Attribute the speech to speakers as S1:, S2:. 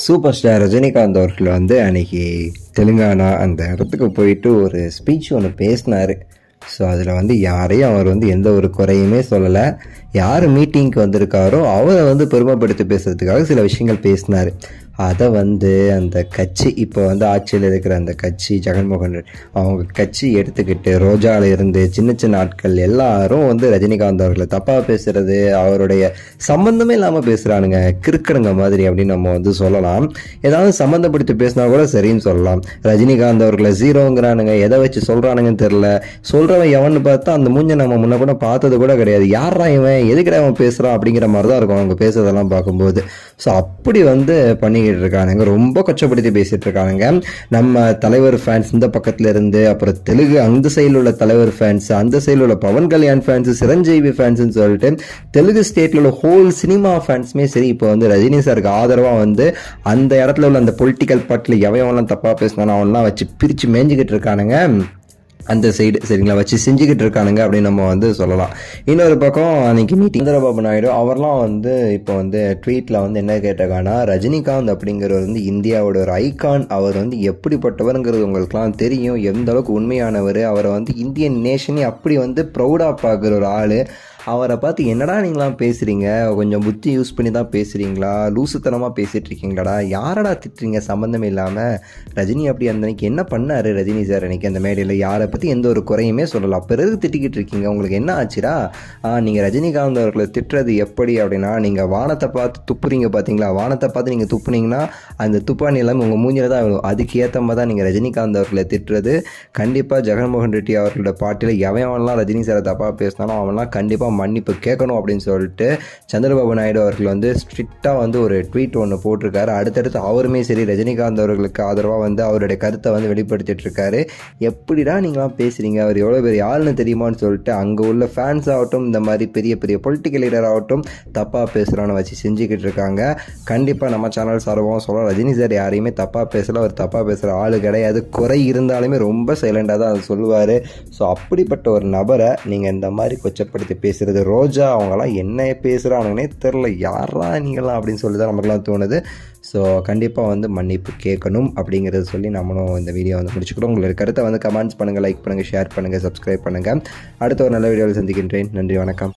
S1: super star Rajinikanth அவர்கள் வந்து அன்னைக்கு தெலுங்கானா அந்த இடத்துக்கு போயிட்டு ஒரு ஸ்பீச் ஒன்று பேசினார் ஸோ அதில் வந்து யாரையும் அவர் வந்து எந்த ஒரு குறையுமே சொல்லலை யார் மீட்டிங்க்கு வந்திருக்காரோ அவரை வந்து பெருமைப்படுத்தி பேசுறதுக்காக சில விஷயங்கள் பேசினார் அதை வந்து அந்த கட்சி இப்போ வந்து ஆட்சியில் இருக்கிற அந்த கட்சி ஜெகன்மோகன் ரெட்டி அவங்க கட்சி எடுத்துக்கிட்டு ரோஜால இருந்து சின்ன சின்ன ஆட்கள் எல்லாரும் வந்து ரஜினிகாந்த் அவர்களை தப்பாக பேசுறது அவருடைய சம்பந்தமே இல்லாமல் பேசுகிறானுங்க கிறுக்கணுங்க மாதிரி அப்படின்னு நம்ம வந்து சொல்லலாம் ஏதாவது சம்மந்தப்படுத்தி பேசினா கூட சரின்னு சொல்லலாம் ரஜினிகாந்த் அவர்களை ஜீரோங்கிறானுங்க எதை வச்சு சொல்கிறானுங்கன்னு தெரில சொல்கிறவன் எவன்னு பார்த்தா அந்த மூஞ்ச நம்ம முன்ன கூட பார்த்தது கூட கிடையாது யாரா இவன் எதுக்குடா அவன் பேசுகிறான் அப்படிங்கிற மாதிரி தான் இருக்கும் அவங்க பேசுறதெல்லாம் பார்க்கும்போது ஸோ அப்படி வந்து பண்ணிக்கிட்டு இருக்கானுங்க ரொம்ப கொச்சப்படுத்தி பேசிட்டு இருக்கானுங்க நம்ம தலைவர் ஃபேன்ஸ் இந்த பக்கத்துல இருந்து அப்புறம் தெலுங்கு அந்த சைடில் உள்ள தலைவர் ஃபேன்ஸ் அந்த சைடில் உள்ள பவன் கல்யாண் ஃபேன்ஸ் சிரஞ்சீவி ஃபேன்ஸ்னு சொல்லிட்டு தெலுங்கு ஸ்டேட்ல உள்ள ஹோல் சினிமா ஃபேன்ஸுமே சரி இப்போ வந்து ரஜினி சாருக்கு ஆதரவாக வந்து அந்த இடத்துல உள்ள அந்த பொலிட்டிக்கல் பார்ட்டில் எவன் தப்பாக பேசினானோ அவன்லாம் வச்சு பிரித்து மேய்ஞ்சிக்கிட்டு இருக்கானுங்க அந்த சைடு சரிங்களா வச்சு செஞ்சுக்கிட்டு இருக்கானுங்க அப்படின்னு நம்ம வந்து சொல்லலாம் இன்னொரு பக்கம் அன்னைக்கு மீட்டிங் சந்திரபாபு நாயுடு அவர்லாம் வந்து இப்போ வந்து ட்வீட்டில் வந்து என்ன கேட்டிருக்காங்கன்னா ரஜினிகாந்த் அப்படிங்கிறவர் வந்து இந்தியாவோட ஒரு ஐகான் அவர் வந்து எப்படிப்பட்டவருங்கிறது உங்களுக்குலாம் தெரியும் எந்த அளவுக்கு உண்மையானவர் அவரை வந்து இந்தியன் நேஷனே அப்படி வந்து ப்ரௌடாக பார்க்குற ஒரு ஆள் அவரை பார்த்து என்னடா நீங்களாம் பேசுகிறீங்க கொஞ்சம் புத்தி யூஸ் பண்ணி தான் பேசுகிறீங்களா லூசுத்தனமாக பேசிகிட்டு இருக்கீங்களாடா யாரடா திட்டுறீங்க சம்மந்தம் இல்லாமல் ரஜினி அப்படி அந்த அன்னைக்கு என்ன பண்ணார் ரஜினி சார் அன்னைக்கு அந்த மேடையில் யாரை பற்றி எந்த ஒரு குறையுமே சொல்லலாம் பிறகு திட்டிக்கிட்டு இருக்கீங்க உங்களுக்கு என்ன ஆச்சுடா நீங்கள் ரஜினிகாந்த் அவர்களை திட்டுறது எப்படி அப்படின்னா நீங்கள் வானத்தை பார்த்து துப்புறீங்க பார்த்தீங்களா வானத்தை பார்த்து நீங்கள் துப்புனீங்கன்னா அந்த துப்பாணி எல்லாமே உங்கள் மூஞ்சில தான் விழும் அதுக்கு ஏற்ற மாதிரி தான் நீங்கள் ரஜினிகாந்த் அவர்களை திட்டுறது கண்டிப்பாக ஜெகன்மோகன் ரெட்டி அவர்களோட பாட்டில் எவன் அவன்லாம் ரஜினி சாரை தப்பாக பேசினாலும் அவன்லாம் கண்டிப்பாக மன்னிப்பு கேட்கணும் அப்படின்னு சொல்லிட்டு சந்திரபாபு நாயுடு அவர்கள் வந்து ஸ்ட்ரிக்டாக வந்து ஒரு ட்வீட் ஒன்று போட்டிருக்காரு அடுத்தடுத்து அவருமே சரி ரஜினிகாந்த் அவர்களுக்கு ஆதரவாக வந்து அவருடைய கருத்தை வந்து வெளிப்படுத்திட்டு இருக்காரு எப்படிடா நீங்களாம் பேசுறீங்க அவர் எவ்வளோ பெரிய ஆள்னு தெரியுமான்னு சொல்லிட்டு அங்கே உள்ள ஃபேன்ஸ் ஆகட்டும் இந்த மாதிரி பெரிய பெரிய பொலிட்டிக்கல் லீடர் ஆகட்டும் தப்பாக பேசுகிறான்னு வச்சு செஞ்சுக்கிட்டு இருக்காங்க கண்டிப்பாக நம்ம சேனல் சார்பாகவும் சொல்லலாம் ரஜினி சார் யாரையுமே தப்பாக பேசல அவர் தப்பாக பேசுகிற ஆள் கிடையாது குறை இருந்தாலுமே ரொம்ப சைலண்டாக தான் அது சொல்லுவார் ஸோ அப்படிப்பட்ட ஒரு நபரை நீங்கள் இந்த மாதிரி கொச்சப்படுத்தி பேசுகிறது ரோஜா அவங்களாம் என்ன பேசுகிறானுங்கன்னே தெரில யாரா நீங்களாம் அப்படின்னு சொல்லி தான் நமக்குலாம் தோணுது ஸோ கண்டிப்பாக வந்து மன்னிப்பு கேட்கணும் அப்படிங்கிறத சொல்லி நம்மளும் இந்த வீடியோ வந்து முடிச்சுக்கிறோம் உங்களோட கருத்தை வந்து கமெண்ட்ஸ் பண்ணுங்கள் லைக் பண்ணுங்கள் ஷேர் பண்ணுங்கள் சப்ஸ்கிரைப் பண்ணுங்கள் அடுத்த ஒரு நல்ல வீடியோவில் சந்திக்கின்றேன் நன்றி வணக்கம்